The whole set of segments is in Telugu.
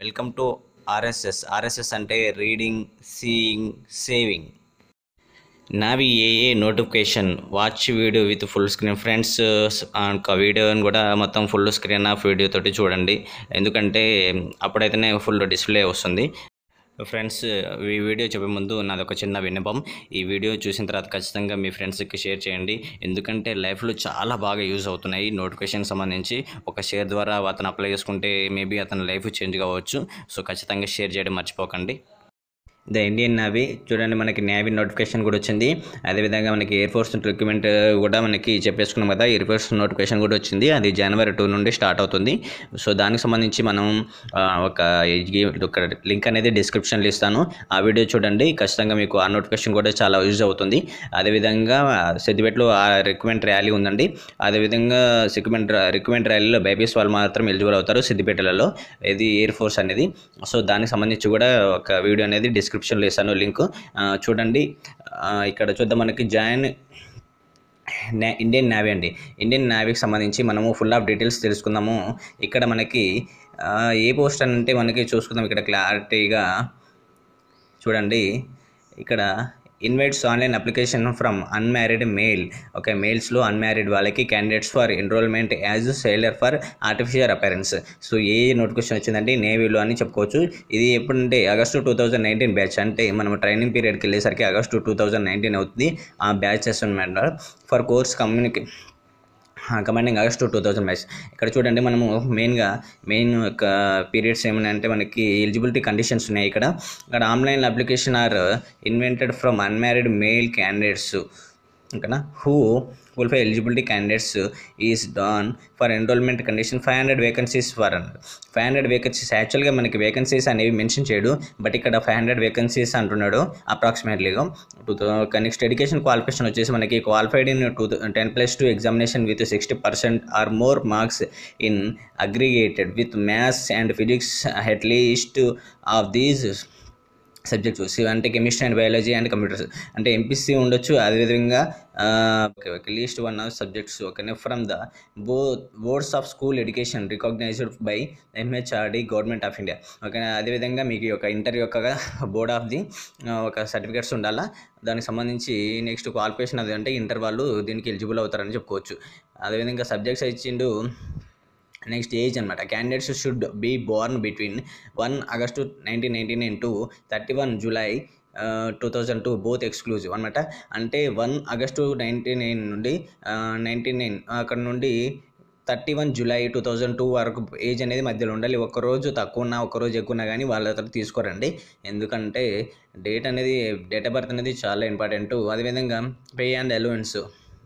వెల్కమ్ టు ఆర్ఎస్ఎస్ ఆర్ఎస్ఎస్ అంటే రీడింగ్ సీయింగ్ సేవింగ్ నావి ఏఏ notification watch video with full screen friends ఒక వీడియోని కూడా మొత్తం ఫుల్ స్క్రీన్ ఆఫ్ వీడియో తోటి చూడండి ఎందుకంటే అప్పుడైతేనే ఫుల్ డిస్ప్లే వస్తుంది ఫ్రెండ్స్ ఈ వీడియో చెప్పే ముందు నాది ఒక చిన్న విన్నపం ఈ వీడియో చూసిన తర్వాత ఖచ్చితంగా మీ ఫ్రెండ్స్కి షేర్ చేయండి ఎందుకంటే లైఫ్లో చాలా బాగా యూజ్ అవుతున్నాయి నోటిఫికేషన్ సంబంధించి ఒక షేర్ ద్వారా అతను అప్లై చేసుకుంటే మేబీ అతని లైఫ్ చేంజ్ కావచ్చు సో ఖచ్చితంగా షేర్ చేయడం మర్చిపోకండి ద ఇండియన్ నేవీ చూడండి మనకి నేవీ నోటిఫికేషన్ కూడా వచ్చింది అదేవిధంగా మనకి ఎయిర్ ఫోర్స్ రిక్రూట్మెంట్ కూడా మనకి చెప్పేసుకున్నాం కదా ఎయిర్ ఫోర్స్ నోటిఫికేషన్ కూడా వచ్చింది అది జనవరి టూ నుండి స్టార్ట్ అవుతుంది సో దానికి సంబంధించి మనం ఆ, ఒక ఒక లింక్ అనేది డిస్క్రిప్షన్లో ఇస్తాను ఆ వీడియో చూడండి ఖచ్చితంగా మీకు ఆ నోటిఫికేషన్ కూడా చాలా యూజ్ అవుతుంది అదేవిధంగా సిద్దిపేటలో ఆ రిక్రూట్మెంట్ ర్యాలీ ఉందండి అదేవిధంగా రిక్రూట్మెంట్ రిక్రూట్మెంట్ ర్యాలీలో బైపీఎస్ వాళ్ళు మాత్రం ఎలిజిబుల్ అవుతారు సిద్దిపేటలలో ఇది ఎయిర్ ఫోర్స్ అనేది సో దానికి సంబంధించి కూడా ఒక వీడియో అనేది డిస్క్రిప్షన్లో ఇస్తాను లింక్ చూడండి ఆ, ఇక్కడ చూద్దాం మనకి జాయిన్ నే ఇండియన్ నేవీ అండి ఇండియన్ నేవీకి సంబంధించి మనము ఫుల్ ఆఫ్ డీటెయిల్స్ తెలుసుకుందాము ఇక్కడ మనకి ఆ, ఏ పోస్ట్ అని అంటే మనకి చూసుకుందాం ఇక్కడ క్లారిటీగా చూడండి ఇక్కడ invites online application from unmarried male okay మేల్స్లో అన్మ్యారీడ్ వాళ్ళకి candidates for enrolment as sailor for artificial apprentice so a notification వచ్చిందంటే నేవీలో అని చెప్పుకోవచ్చు ఇది ఎప్పుడంటే August two thousand nineteen batch అంటే మనం ట్రైనింగ్ పీరియడ్కి వెళ్ళేసరికి ఆగస్టు టూ థౌజండ్ నైన్టీన్ అవుతుంది ఆ బ్యాచెస్ అనమాట ఫర్ కోర్స్ కమ్యూనికే commanding August two thousand batch ఇక్కడ చూడండి మనము మెయిన్గా మెయిన్ యొక్క పీరియడ్స్ ఏమైనా అంటే మనకి ఎలిజిబిలిటీ కండిషన్స్ ఉన్నాయి ఇక్కడ ఇక్కడ online application are invented from unmarried male candidates ఓకేనా who fulfil eligibility candidates is done for enrolment condition five hundred vacancies for five hundred vacancies యాక్చువల్గా మనకి వేకెన్సీస్ అనేవి మెన్షన్ చేయడు బట్ ఇక్కడ ఫైవ్ హండ్రెడ్ వేకెన్సీస్ అంటున్నాడు అప్రాక్సిమేట్లీగా టూ నెక్స్ట్ ఎడ్యుకేషన్ క్వాలిఫికేషన్ వచ్చేసి మనకి qualified in two ten plus two examination with sixty percent or more marks in aggregated with maths and physics at least of these subjects అంటే chemistry and biology and computers అంటే ఎంపీసీ ఉండొచ్చు అదేవిధంగా least one of subjects okay from the బో boards of school education recognised by MHRD government of India okay అదేవిధంగా మీకు ఈ యొక్క ఇంటర్ యొక్క బోర్డ్ ఆఫ్ ది ఒక సర్టిఫికేట్స్ ఉండాలా దానికి సంబంధించి నెక్స్ట్ క్వాలిఫికేషన్ అది అంటే ఇంటర్ వాళ్ళు దీనికి ఎలిజిబుల్ అవుతారని చెప్పుకోవచ్చు అదేవిధంగా సబ్జెక్ట్స్ ఇచ్చిండు నెక్స్ట్ ఏజ్ అనమాట candidates should be born between one August nineteen ninety nine to thirty one July two thousand two both exclusive అనమాట అంటే వన్ ఆగస్టు నైంటీ నైన్ నుండి నైంటీ నైన్ అక్కడ నుండి thirty one July two thousand two వరకు ఏజ్ అనేది మధ్యలో ఉండాలి ఒక రోజు తక్కువ ఉన్నా ఒక రోజు ఎక్కువ ఉన్నా కానీ వాళ్ళ దగ్గర తీసుకోరండి ఎందుకంటే డేట్ అనేది డేట్ ఆఫ్ బర్త్ అనేది చాలా ఇంపార్టెంట్ అదేవిధంగా పే అండ్ అలవెన్స్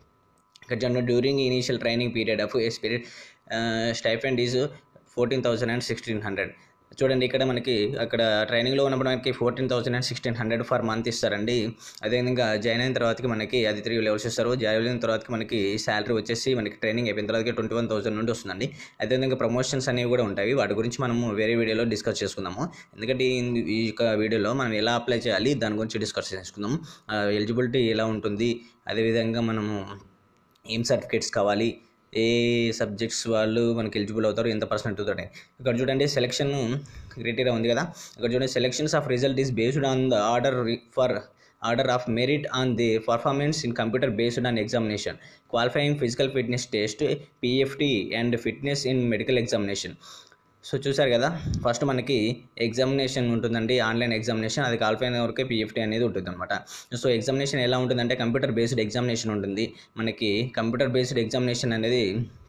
ఇక్కడ during initial training period of S period stipend is fourteen thousand and sixteen hundred చూడండి ఇక్కడ మనకి అక్కడ ట్రైనింగ్లో ఉన్నప్పుడు మనకి fourteen thousand and sixteen hundred for month ఇస్తారండి అదేవిధంగా జాయిన్ అయిన తర్వాతకి మనకి అది త్రీ లెవెల్స్ ఇస్తారు జాయిన్ అయిన తర్వాతకి మనకి శాలరీ వచ్చేసి మనకి ట్రైనింగ్ అయిపోయిన తర్వాత ట్వంటీ వన్ థౌసండ్ నుండి వస్తుందండి అదేవిధంగా ప్రమోషన్స్ అనేవి కూడా ఉంటాయి వాటి గురించి మనము వేరే వీడియోలో డిస్కస్ చేసుకుందాము ఎందుకంటే ఈ- ఈ యొక్క వీడియోలో మనం ఎలా అప్లై చేయాలి దాని గురించి డిస్కస్ చేసుకుందాం ఎలిజిబిలిటీ ఎలా ఉంటుంది అదేవిధంగా మనము ఏం సర్టిఫికేట్స్ కావాలి ఏ సబ్జెక్ట్స్ వాళ్ళు మనకి ఎలిజిబుల్ అవుతారు ఎంత పర్సెంట్ తోటి ఇక్కడ చూడండి సెలెక్షన్ క్రైటీరియా ఉంది కదా ఇక్కడ చూడండి selections of result is based on the order for order of merit on the performance in computer based on examination qualifying physical fitness test PFT and fitness in medical examination so చూసారు కదా ఫస్ట్ మనకి ఎగ్జామినేషన్ ఉంటుందండి ఆన్లైన్ ఎగ్జామినేషన్ అది క్వాలిఫైన్ వరకే పిఎఫ్టీ అనేది ఉంటుంది అనమాట సో ఎగ్జామినేషన్ ఎలా ఉంటుందంటే కంప్యూటర్ బేస్డ్ ఎగ్జామినేషన్ ఉంటుంది మనకి కంప్యూటర్ బేస్డ్ ఎగ్జామినేషన్ అనేది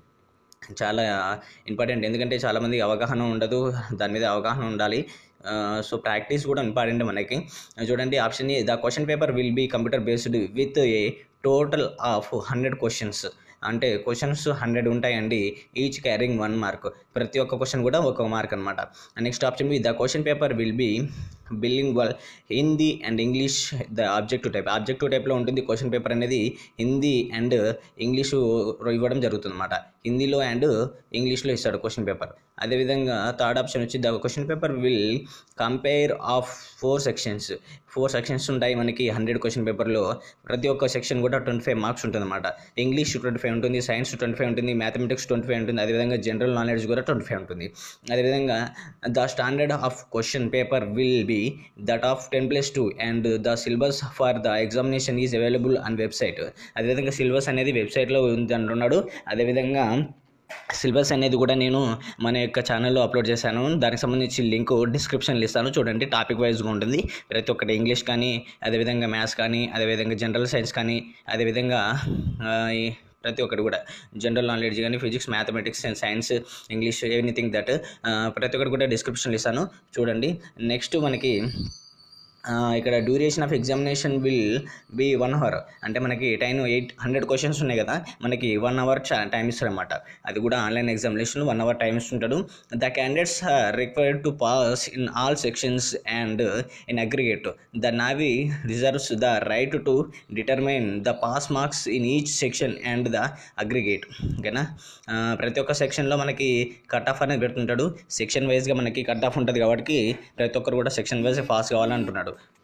చాలా ఇంపార్టెంట్ ఎందుకంటే చాలామంది అవగాహన ఉండదు దాని మీద అవగాహన ఉండాలి సో ప్రాక్టీస్ కూడా ఇంపార్టెంట్ మనకి చూడండి option the question paper will be computer based with a total of hundred questions అంటే క్వశ్చన్స్ హండ్రెడ్ ఉంటాయండి ఈచ్ క్యారింగ్ వన్ మార్క్ ప్రతి ఒక్క క్వశ్చన్ కూడా ఒక మార్క్ అనమాట next option B the question paper will be bilingual Hindi and English the objective type objective టైప్లో ఉంటుంది క్వశ్చన్ పేపర్ అనేది హిందీ అండ్ ఇంగ్లీషు ఇవ్వడం జరుగుతుంది అనమాట హిందీలో అండ్ ఇంగ్లీష్లో ఇస్తాడు క్వశ్చన్ పేపర్ అదేవిధంగా థర్డ్ ఆప్షన్ వచ్చి the question paper will compare of four sections four sections ఉంటాయి మనకి హండ్రెడ్ క్వశ్చన్ పేపర్లో ప్రతి ఒక్క సెక్షన్ కూడా ట్వంటీ ఫైవ్ మార్క్స్ ఉంటుంది అనమాట ఇంగ్లీష్ ట్వంటీ ఫైవ్ ఉంటుంది సైన్స్ ట్వంటీ ఫైవ్ ఉంటుంది మ్యాథమెటిక్స్ ట్వంటీ ఫైవ్ ఉంటుంది అదేవిధంగా జనరల్ నాలెడ్జ్ కూడా ట్వంటీ ఫైవ్ ఉంటుంది అదేవిధంగా the standard of question paper will be that of ten plus two and the syllabus for the examination is available on website అదేవిధంగా సిలబస్ అనేది వెబ్సైట్లో ఉంది అంటున్నాడు అదేవిధంగా సిలబస్ అనేది కూడా నేను మన యొక్క ఛానల్లో అప్లోడ్ చేశాను దానికి సంబంధించి లింక్ డిస్క్రిప్షన్లో ఇస్తాను చూడండి టాపిక్ వైజ్గా ఉంటుంది ప్రతి ఒక్కటి ఇంగ్లీష్ కానీ అదేవిధంగా మ్యాథ్స్ కానీ అదేవిధంగా జనరల్ సైన్స్ కానీ అదేవిధంగా ఆ, ఈ ప్రతి ఒక్కటి కూడా జనరల్ నాలెడ్జ్ కానీ physics mathematics and science English anything that ప్రతి ఒక్కటి కూడా డిస్క్రిప్షన్లో ఇస్తాను చూడండి నెక్స్ట్ మనకి ఆ, ఇక్కడ duration of examination will be one hour అంటే మనకి టైం ఎయిట్ హండ్రెడ్ క్వశ్చన్స్ ఉన్నాయి కదా మనకి వన్ అవర్ టైం ఇస్తారనమాట అది కూడా online examination one hour time ఇస్తుంటాడు the candidates are required to pass in all sections and in aggregate the navy reserves the right to determine the pass marks in each section and the aggregate ఓకేనా ఆ, ప్రతి ఒక్క సెక్షన్లో మనకి కట్ ఆఫ్ అనేది పెడుతుంటాడు సెక్షన్ వైజ్గా మనకి కట్ ఆఫ్ ఉంటుంది కాబట్టి ప్రతి ఒక్కరు కూడా సెక్షన్ వైజ్ పాస్ కావాలంటున్నాడు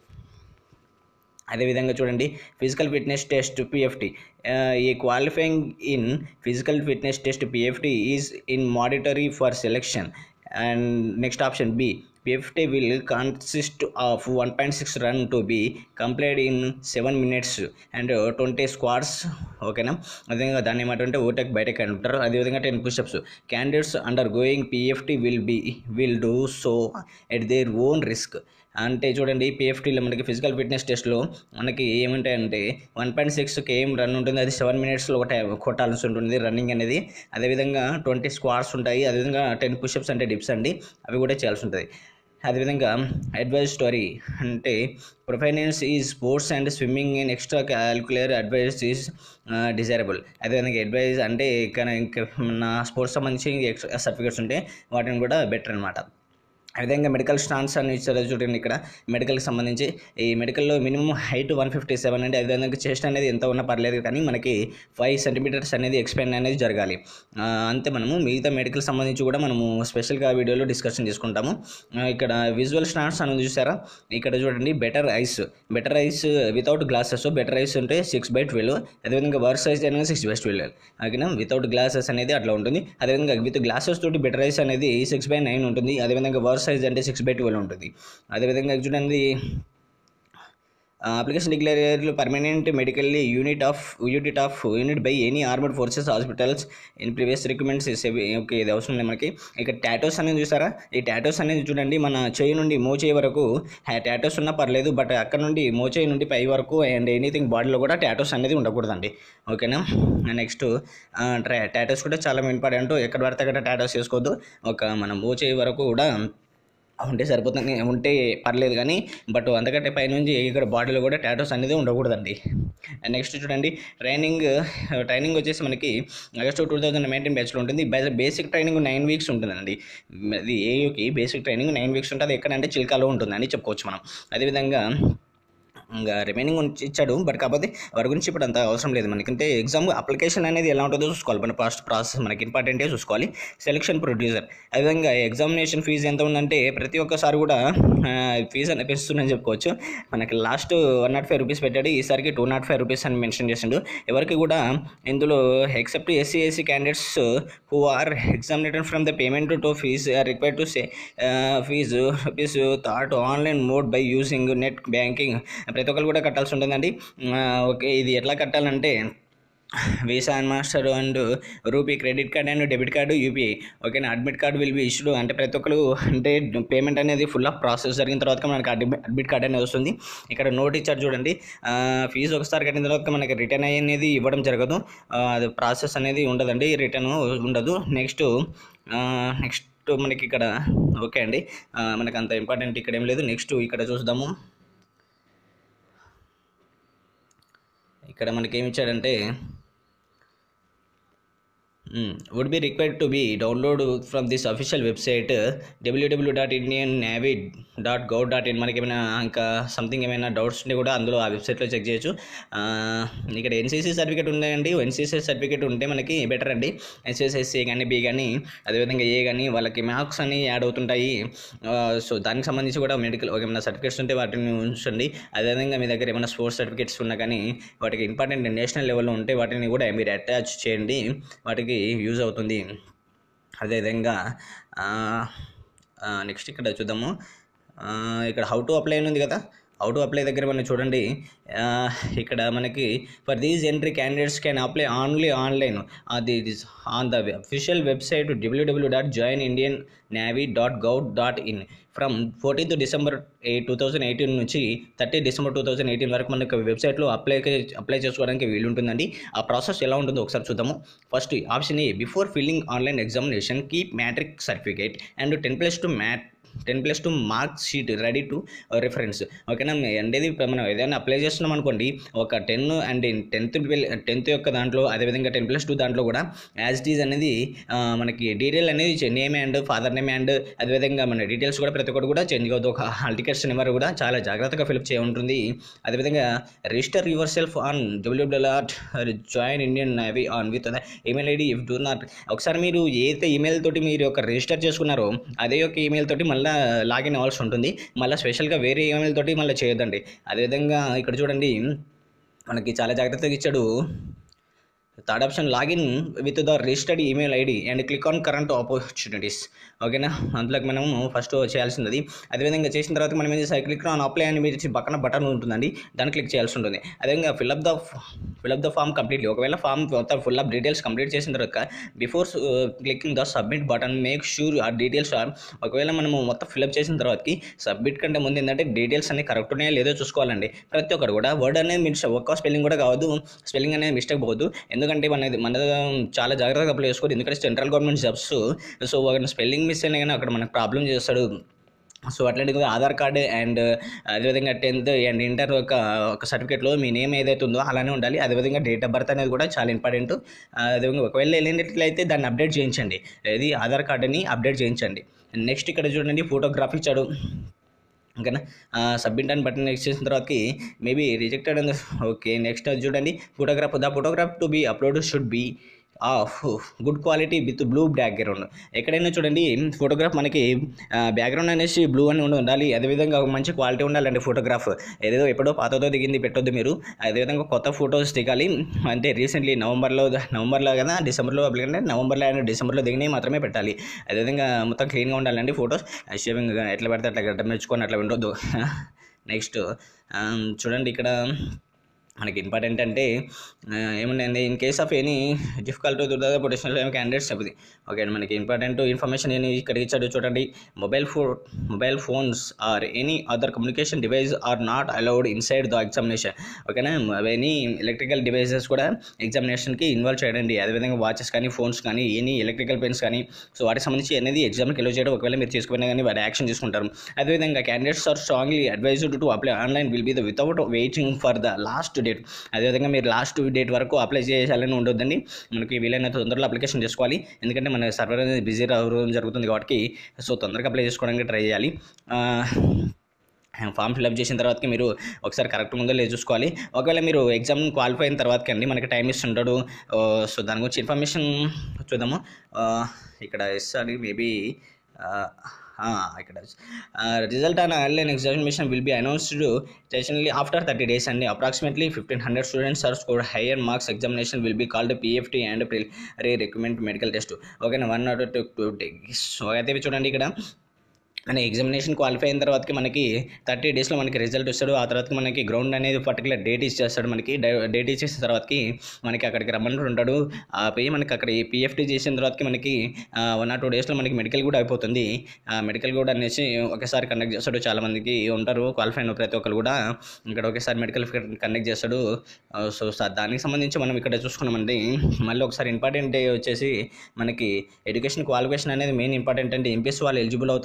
అదేవిధంగా చూడండి ఫిజికల్ ఫిట్నెస్ టెస్ట్ పిఎఫ్టీ ఈ qualifying in physical fitness test PFT is in mandatory for selection and next option B PFT will consist of one point six run to be complete in seven minutes and twenty squats ఓకేనా అదేవిధంగా దాన్ని ఏమంటే ఓటెక్ బయటకు అంటారు అదేవిధంగా ten pushups candidates undergoing PFT will be will do so at their own risk అంటే చూడండి పిఎఫ్టీలో మనకి ఫిజికల్ ఫిట్నెస్ టెస్ట్లో మనకి ఏముంటాయంటే one point six KM run ఉంటుంది అది సెవెన్ మినిట్స్లో ఒకటి కొట్టాల్సి ఉంటుంది రన్నింగ్ అనేది అదేవిధంగా ట్వంటీ స్క్వాడ్స్ ఉంటాయి అదేవిధంగా టెన్ పుషప్స్ అంటే డిప్స్ అండి అవి కూడా చేయాల్సి ఉంటుంది అదేవిధంగా అడ్వైజ్ స్టోరీ అంటే proficiency is sports and swimming in extracurricular advise is desirable అదేవిధంగా అడ్వైజ్ అంటే ఇంకా ఇంకా నా స్పోర్ట్స్ సంబంధించి ఎక్స్ట్రా సర్టిఫికేట్స్ ఉంటే వాటిని కూడా బెటర్ అనమాట అదేవిధంగా మెడికల్ స్టాన్స్ అని ఇచ్చారు చూడండి ఇక్కడ మెడికల్కి సంబంధించి ఈ మెడికల్లో minimum height one fifty seven అండి అదేవిధంగా చెస్ట్ అనేది ఎంత ఉన్నా పర్లేదు కానీ మనకి ఫైవ్ సెంటీమీటర్స్ అనేది ఎక్స్పెండ్ అనేది జరగాలి ఆ, అంతే మనము మిగతా మెడికల్ సంబంధించి కూడా మనము స్పెషల్గా వీడియోలో డిస్కషన్ చేసుకుంటాము ఆ, ఇక్కడ విజువల్ స్టాండ్స్ అని చూసారా ఇక్కడ చూడండి better eyes better eyes without glasses better eyes ఉంటే సిక్స్ బై ట్వెల్వ్ అదేవిధంగా వర్ సైజ్ అనేది సిక్స్ బై ట్వెల్వ్ ఓకేనా వితౌట్ గ్లాసెస్ అనేది అట్లా ఉంటుంది అదేవిధంగా విత్ గ్లాసెస్ తోటి బెటర్ ఐస్ అనేది సిక్స్ బై నైన్ ఉంటుంది అదేవిధంగా వర్ సైజ్ అంటే సిక్స్ బై ట్వెల్వ్ ఉంటుంది అదేవిధంగా చూడండి application declare permanent medically unit of unit of unit by any armed forces hospitals in previous recruitments okay ఇది అవసరం లేదు మనకి ఇక టాటోస్ అనేది చూసారా ఈ టాటోస్ అనేది చూడండి మన చేయి నుండి మో చేయి వరకు టాటోస్ ఉన్నా పర్లేదు బట్ అక్కడ నుండి మో చేయి నుండి పై వరకు అండ్ ఎనీథింగ్ బాడీలో కూడా టాటోస్ అనేది ఉండకూడదండి ఓకేనా నెక్స్ట్ టాటోస్ కూడా చాలా ఇంపార్టెంట్ ఎక్కడ పడితే అక్కడ టాటోస్ చేసుకోవద్దు ఒక మన మో చేయి వరకు కూడా ఉంటే సరిపోతుంది ఉంటే పర్లేదు కానీ బట్ అంతకంటే పైనుంచి ఇక్కడ బాడీలో కూడా టాటోస్ అనేది ఉండకూడదండి నెక్స్ట్ చూడండి ట్రైనింగ్ ట్రైనింగ్ వచ్చేసి మనకి ఆగస్టు టూ థౌజండ్ నైన్టీన్ బ్యాచ్లో ఉంటుంది బేసిక్ ట్రైనింగ్ నైన్ వీక్స్ ఉంటుందండి అది ఏయుకి బేసిక్ ట్రైనింగ్ నైన్ వీక్స్ ఉంటుంది ఎక్కడంటే చిల్కాలో ఉంటుందని చెప్పుకోవచ్చు మనం అదేవిధంగా ఇంకా రిమైనింగ్ ఉంచి ఇచ్చాడు బట్ కాకపోతే వారి గురించి ఇప్పుడు అంత అవసరం లేదు మనకి అంటే ఎగ్జామ్ అప్లికేషన్ అనేది ఎలా ఉంటుందో చూసుకోవాలి మన ఫస్ట్ ప్రాసెస్ మనకి ఇంపార్టెంటే చూసుకోవాలి సెలక్షన్ ప్రొడ్యూసర్ అదేవిధంగా ఎగ్జామినేషన్ ఫీజు ఎంత ఉందంటే ప్రతి ఒక్కసారి కూడా ఫీజు అనేది పెంచుతుందని చెప్పుకోవచ్చు మనకి last one nought five rupees పెట్టాడు ఈసారికి టూ నాట్ ఫైవ్ రూపీస్ అని మెన్షన్ చేసిండు ఎవరికి కూడా ఇందులో except SC SC candidates who are examinated from the payment to fees are required to say fees rupees thought online mode by using net banking ప్రతి ఒక్కరు కూడా కట్టాల్సి ఉంటుందండి ఆ, ఓకే ఇది ఎట్లా కట్టాలంటే Visa and Master and RuPay credit card and debit card UPI ఓకేనా admit card will be issued అంటే ప్రతి ఒక్కరు అంటే పేమెంట్ అనేది ఫుల్ ఆఫ్ ప్రాసెస్ జరిగిన తర్వాత మనకి అడ్మి- అడ్మిట్ కార్డ్ అనేది వస్తుంది ఇక్కడ నోట్ ఇచ్చారు చూడండి ఆ, ఫీజు ఒకసారి కట్టిన తర్వాత మనకి రిటర్న్ అనేది ఇవ్వడం జరగదు ఆ, అది ప్రాసెస్ అనేది ఉండదండి రిటర్న్ ఉండదు నెక్స్ట్ నెక్స్ట్ మనకి ఇక్కడ ఓకే అండి ఆ, మనకి అంత ఇంపార్టెంట్ ఇక్కడ ఏం లేదు నెక్స్ట్ ఇక్కడ చూద్దాము ఇక్కడ మనకి ఏమి ఇచ్చాడంటే would be required to be download from this official website WW dot Indian navy dot gov dot in మనకి ఏమైనా ఇంకా సంథింగ్ ఏమైనా డౌట్స్ ఉంటే కూడా అందులో ఆ వెబ్సైట్లో చెక్ చేయొచ్చు ఆ, ఇక్కడ ఎన్సీసీ సర్టిఫికేట్ ఉందండి ఎన్సీసీ సర్టిఫికేట్ ఉంటే మనకి బెటర్ అండి ఎస్ఎస్ఎస్సి కానీ బి కానీ అదేవిధంగా ఏ కానీ వాళ్ళకి మార్క్స్ అని యాడ్ అవుతుంటాయి సో దానికి సంబంధించి కూడా మెడికల్ ఏమైనా సర్టిఫికేట్స్ ఉంటే వాటిని ఉంచండి అదేవిధంగా మీ దగ్గర ఏమైనా స్పోర్ట్స్ సర్టిఫికేట్స్ ఉన్నా కానీ వాటికి ఇంపార్టెంట్ నేషనల్ లెవెల్లో ఉంటే వాటిని కూడా మీరు అటాచ్ చేయండి వాటికి యూజ్ అవుతుంది అదేవిధంగా నెక్స్ట్ ఇక్కడ చూద్దాము ఆ, ఇక్కడ హౌ టు అప్లై అని ఉంది కదా హౌ టు అప్లై దగ్గర మనం చూడండి ఆ, ఇక్కడ మనకి for these entry candidates can apply only online అది on the official website WW dot join Indian navy dot gov dot in from fourteenth December two thousand eighteen నుంచి thirty December two thousand eighteen వరకు మనకి వెబ్సైట్లో అప్లై అప్లై చేసుకోవడానికి వీలు ఉంటుందండి ఆ ప్రాసెస్ ఎలా ఉంటుందో ఒకసారి చూద్దాము first option A before filling online examination keep matric certificate and ten plus two mat ten plus two mark sheet ready to reference ఓకేనా అంటేది ఇప్పుడు మనం ఏదైనా అప్లై చేస్తున్నాం అనుకోండి ఒక టెన్ అండ్ టెన్త్ టెన్త్ యొక్క దాంట్లో అదేవిధంగా టెన్ ప్లస్ టూ దాంట్లో కూడా యాజ్ ఇట్ ఈజ్ అనేది ఆ, మనకి డీటెయిల్ అనేది name and father name and అదేవిధంగా మన డీటెయిల్స్ కూడా ప్రతి ఒక్కటి కూడా చేంజ్ అవుతుంది ఒక హాల్ టికెట్స్ నెంబర్ కూడా చాలా జాగ్రత్తగా ఫిల్అప్ చేయ ఉంటుంది అదేవిధంగా register yourself on WW join Indian navy on with email ID if do not ఒకసారి మీరు ఏదైతే ఈమెయిల్ తోటి మీరు ఒక రిజిస్టర్ చేసుకున్నారో అదే యొక్క ఈమెయిల్ తోటి మళ్ళీ లాగిన్ అవ్వాల్సి ఉంటుంది మళ్ళీ స్పెషల్గా వేరే ఈమెయిల్ తోటి మళ్ళీ చేయొద్దండి అదేవిధంగా ఇక్కడ చూడండి మనకి చాలా జాగ్రత్తగా ఇచ్చాడు third option login with the registered email ID and click on current opportunities ఓకేనా అందులోకి మనము ఫస్ట్ చేయాల్సింది అదేవిధంగా చేసిన తర్వాత మనం ఏం చేస్తాం క్లిక్ ఆన్ అప్లై అని మీరు పక్కన బటన్ ఉంటుందండి దాన్ని క్లిక్ చేయాల్సి ఉంటుంది అదేవిధంగా fill up the fill up the form completely ఒకవేళ ఫామ్ మొత్తం ఫుల్ అప్ డీటెయిల్స్ కంప్లీట్ చేసిన తర్వాత before clicking the submit button make sure ఆ డీటెయిల్స్ ఆర్ ఒకవేళ మనము మొత్తం ఫిల్అప్ చేసిన తర్వాతకి సబ్మిట్ కంటే ముందు ఏంటంటే డీటెయిల్స్ అన్ని కరెక్ట్ ఉన్నాయో లేదో చూసుకోవాలండి ప్రతి ఒక్కరు కూడా వర్డ్ అనేది మీరు ఒక్క స్పెల్లింగ్ కూడా కావద్దు స్పెల్లింగ్ అనేది మిస్టేక్ పోవద్దు ఎందుకంటే మన మన చాలా జాగ్రత్తగా అప్లై చేసుకోవాలి ఎందుకంటే సెంట్రల్ గవర్నమెంట్ జాబ్స్ సో ఒక స్పెల్లింగ్ మిస్ అయినా కానీ అక్కడ మనకు ప్రాబ్లం చేస్తాడు సో అట్లాంటిది ఆధార్ కార్డు అండ్ అదేవిధంగా టెన్త్ అండ్ ఇంటర్ ఒక ఒక సర్టిఫికేట్లో మీ నేమ్ ఏదైతే ఉందో అలానే ఉండాలి అదేవిధంగా డేట్ ఆఫ్ బర్త్ అనేది కూడా చాలా ఇంపార్టెంట్ అదేవిధంగా ఒకవేళ వెళ్ళినట్లయితే దాన్ని అప్డేట్ చేయించండి ఇది ఆధార్ కార్డుని అప్డేట్ చేయించండి నెక్స్ట్ ఇక్కడ చూడండి ఫోటోగ్రాఫ్ ఇచ్చాడు ఓకేనా సబ్మిట్ అని బటన్ నెక్స్ట్ చేసిన తర్వాతకి మేబీ రిజెక్టెడ్ అని ఓకే నెక్స్ట్ అది చూడండి photograph the photograph to be upload should be of good quality with blue background ఎక్కడైనా చూడండి ఫోటోగ్రాఫ్ మనకి బ్యాక్గ్రౌండ్ అనేసి బ్లూ అని ఉండి ఉండాలి అదేవిధంగా ఒక మంచి క్వాలిటీ ఉండాలండి ఫోటోగ్రాఫ్ ఏదేదో ఎప్పుడో పాతతో దిగింది పెట్టొద్దు మీరు అదేవిధంగా కొత్త ఫొటోస్ దిగాలి అంటే రీసెంట్లీ నవంబర్లో నవంబర్లో కదా డిసెంబర్లో అప్లికంటే నవంబర్లో అండ్ డిసెంబర్లో దిగినవి మాత్రమే పెట్టాలి అదేవిధంగా మొత్తం క్లీన్గా ఉండాలండి ఫొటోస్ షేవింగ్ ఎట్లా పెడితే అట్లా గడ్డ మెచ్చుకొని అట్లా ఉండొద్దు నెక్స్ట్ చూడండి ఇక్కడ మనకి ఇంపార్టెంట్ అంటే ఆ, ఏముందండి in case of any difficult దుర్దా పొటెన్షియల్ క్యాండిడేట్స్ చెప్పింది ఓకే అండి మనకి ఇంపార్టెంట్ ఇన్ఫర్మేషన్ ఏమి ఇక్కడ ఇచ్చాడు చూడండి mobile phone mobile phones are any other communication device are not allowed inside the examination ఓకేనా ఎనీ ఎలక్ట్రికల్ డివైసెస్ కూడా ఎగ్జామినేషన్కి ఇన్వాల్వ్ చేయడండి అదేవిధంగా వాచెస్ కానీ ఫోన్స్ కానీ ఎనీ ఎలక్ట్రికల్ పెన్స్ కానీ సో వాటికి సంబంధించి అనేది ఎగ్జామ్కి ఎలో చేయడం ఒకవేళ మీరు తీసుకుపోయినా కానీ వాటి యాక్షన్ తీసుకుంటారు అదేవిధంగా candidates are strongly advised to apply online will be the without waiting for the last date అదేవిధంగా మీరు లాస్ట్ డేట్ వరకు అప్లై చేయాలని ఉండొద్దండి మనకి వీలైనంత తొందరలో అప్లికేషన్ చేసుకోవాలి ఎందుకంటే మన సర్వర్ అనేది బిజీ రావడం జరుగుతుంది కాబట్టి సో తొందరగా అప్లై చేసుకోవడానికి ట్రై చేయాలి ఆ, ఫామ్ ఫిల్అప్ చేసిన తర్వాతకి మీరు ఒకసారి కరెక్ట్ ఉందో లేదు చూసుకోవాలి ఒకవేళ మీరు ఎగ్జామ్ క్వాలిఫై అయిన తర్వాతకి అండి మనకి టైం ఇస్తుంటాడు ఆ, సో దాని గురించి ఇన్ఫర్మేషన్ చూద్దాము ఆ, ఇక్కడ ఇస్తాడు మేబీ ఇక్కడ result on online examination will be announced stationally after thirty days అండి approximately fifteen hundred students are score higher marks examination will be called PFT and re recommend medical test ఓకేనా one nought two two so అయితే చూడండి ఇక్కడ మన ఎగ్జామినేషన్ క్వాలిఫై అయిన తర్వాతకి మనకి థర్టీ డేస్లో మనకి రిజల్ట్ వస్తాడు ఆ తర్వాతకి మనకి గ్రౌండ్ అనేది పర్టికులర్ డేట్ ఇచ్చేస్తాడు మనకి డేట్ ఇచ్చేసిన తర్వాతకి మనకి అక్కడికి రమ్మని ఉంటాడు ఆ పోయి మనకి అక్కడ పిఎఫ్టీ చేసిన తర్వాతకి మనకి వన్ ఆర్ టూ డేస్లో మనకి మెడికల్ కూడా అయిపోతుంది ఆ మెడికల్ కూడా అనేసి ఒకేసారి కండక్ట్ చేస్తాడు చాలా మందికి ఉంటారు క్వాలిఫై అయిన ప్రతి ఒక్కరు కూడా ఇక్కడ ఒకేసారి మెడికల్ కండక్ట్ చేస్తాడు ఆ, సో స- దానికి సంబంధించి మనం ఇక్కడ చూసుకున్నామండి మళ్ళీ ఒకసారి ఇంపార్టెంట్ వచ్చేసి మనకి ఎడ్యుకేషన్ క్వాలిఫికేషన్ అనేది మెయిన్ ఇంపార్టెంట్ అంటే ఎంపీఎస్ వాళ్ళు ఎలిజిబుల్ అవుతారని చెప్పాను కదా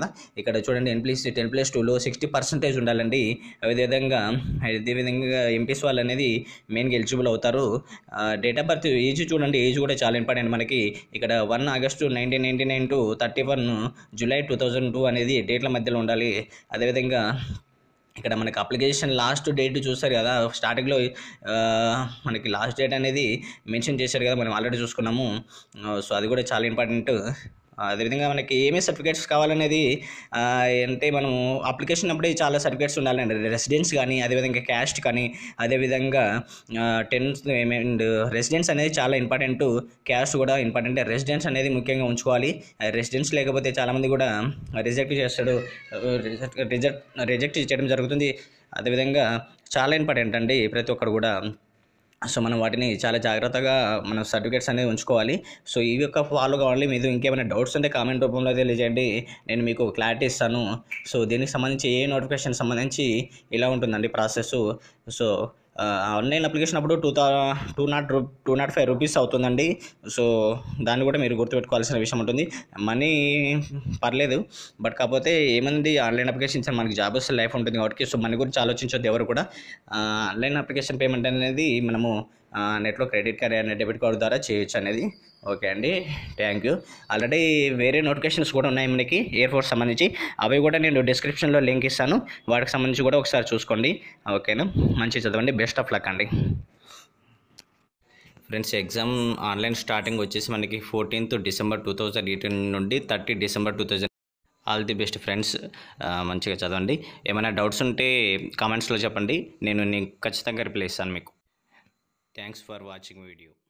కదా ఇక్కడ చూడండి ఎన్ ప్లస్ టెన్ ప్లస్ టూలో సిక్స్టీ పర్సెంటేజ్ ఉండాలండి అదేవిధంగా అదేవిధంగా ఎంపీస్ వాళ్ళు అనేది మెయిన్గా ఎలిజిబుల్ అవుతారు డేట్ ఆఫ్ బర్త్ ఏజ్ చూడండి ఏజ్ కూడా చాలా ఇంపార్టెంట్ మనకి ఇక్కడ one August nineteen ninety nine to thirty one July two thousand two అనేది డేట్ల మధ్యలో ఉండాలి అదేవిధంగా ఇక్కడ మనకి అప్లికేషన్ లాస్ట్ డేట్ చూస్తారు కదా స్టార్టింగ్లో ఆ, మనకి లాస్ట్ డేట్ అనేది మెన్షన్ చేశారు కదా మనం ఆల్రెడీ చూసుకున్నాము సో అది కూడా చాలా ఇంపార్టెంట్ అదేవిధంగా మనకి ఏమేమి సర్టిఫికేట్స్ కావాలనేది ఆ, అంటే మనం అప్లికేషన్ అప్పుడే చాలా సర్టిఫికేట్స్ ఉండాలండి రెసిడెన్స్ కానీ అదేవిధంగా క్యాస్ట్ కానీ అదేవిధంగా టెన్త్ అండ్ రెసిడెన్స్ అనేది చాలా ఇంపార్టెంట్ క్యాస్ట్ కూడా ఇంపార్టెంట్ రెసిడెన్స్ అనేది ముఖ్యంగా ఉంచుకోవాలి రెసిడెన్స్ లేకపోతే చాలామంది కూడా రిజెక్ట్ చేస్తాడు రిజెక్ట్ రిజెక్ట్ చేయడం జరుగుతుంది అదేవిధంగా చాలా ఇంపార్టెంట్ అండి ప్రతి ఒక్కరు కూడా సో మనం వాటిని చాలా జాగ్రత్తగా మన సర్టిఫికేట్స్ అనేది ఉంచుకోవాలి సో ఈ యొక్క ఫాలో కావాలి మీరు ఇంకేమైనా డౌట్స్ ఉంటే కామెంట్ రూపంలో తెలియజేయండి నేను మీకు క్లారిటీ ఇస్తాను సో దీనికి సంబంధించి ఏ నోటిఫికేషన్ సంబంధించి ఇలా ఉంటుందండి ప్రాసెస్ సో ఆన్లైన్ అప్లికేషన్ అప్పుడు టూ థౌ టూ నాట్ రూ టూ నాట్ ఫైవ్ రూపీస్ అవుతుందండి సో దాన్ని కూడా మీరు గుర్తుపెట్టుకోవాల్సిన విషయం ఉంటుంది మనీ పర్లేదు బట్ కాకపోతే ఏమంది ఆన్లైన్ అప్లికేషన్స్ మనకి జాబ్ వస్తే లైఫ్ ఉంటుంది కాబట్టి సో మన గురించి ఆలోచించొద్దు ఎవరు కూడా ఆన్లైన్ అప్లికేషన్ పేమెంట్ అనేది మనము నెట్లో క్రెడిట్ కార్డ్ అనే డెబిట్ కార్డ్ ద్వారా చేయొచ్చు అనేది ఓకే అండి థ్యాంక్ యూ ఆల్రెడీ వేరే నోటిఫికేషన్స్ కూడా ఉన్నాయి మనకి ఎయిర్ ఫోర్స్ సంబంధించి అవి కూడా నేను డిస్క్రిప్షన్లో లింక్ ఇస్తాను వాటికి సంబంధించి కూడా ఒకసారి చూసుకోండి ఓకేనా మంచి చదవండి బెస్ట్ ఆఫ్ లక్ అండి ఫ్రెండ్స్ ఎగ్జామ్ ఆన్లైన్ స్టార్టింగ్ వచ్చేసి మనకి fourteenth December two thousand eighteen నుండి thirty December two thousand all the best friends మంచిగా చదవండి ఏమైనా డౌట్స్ ఉంటే కామెంట్స్లో చెప్పండి నేను నేను ఖచ్చితంగా రిప్లై ఇస్తాను మీకు థ్యాంక్స్ ఫర్ వాచింగ్ వీడియో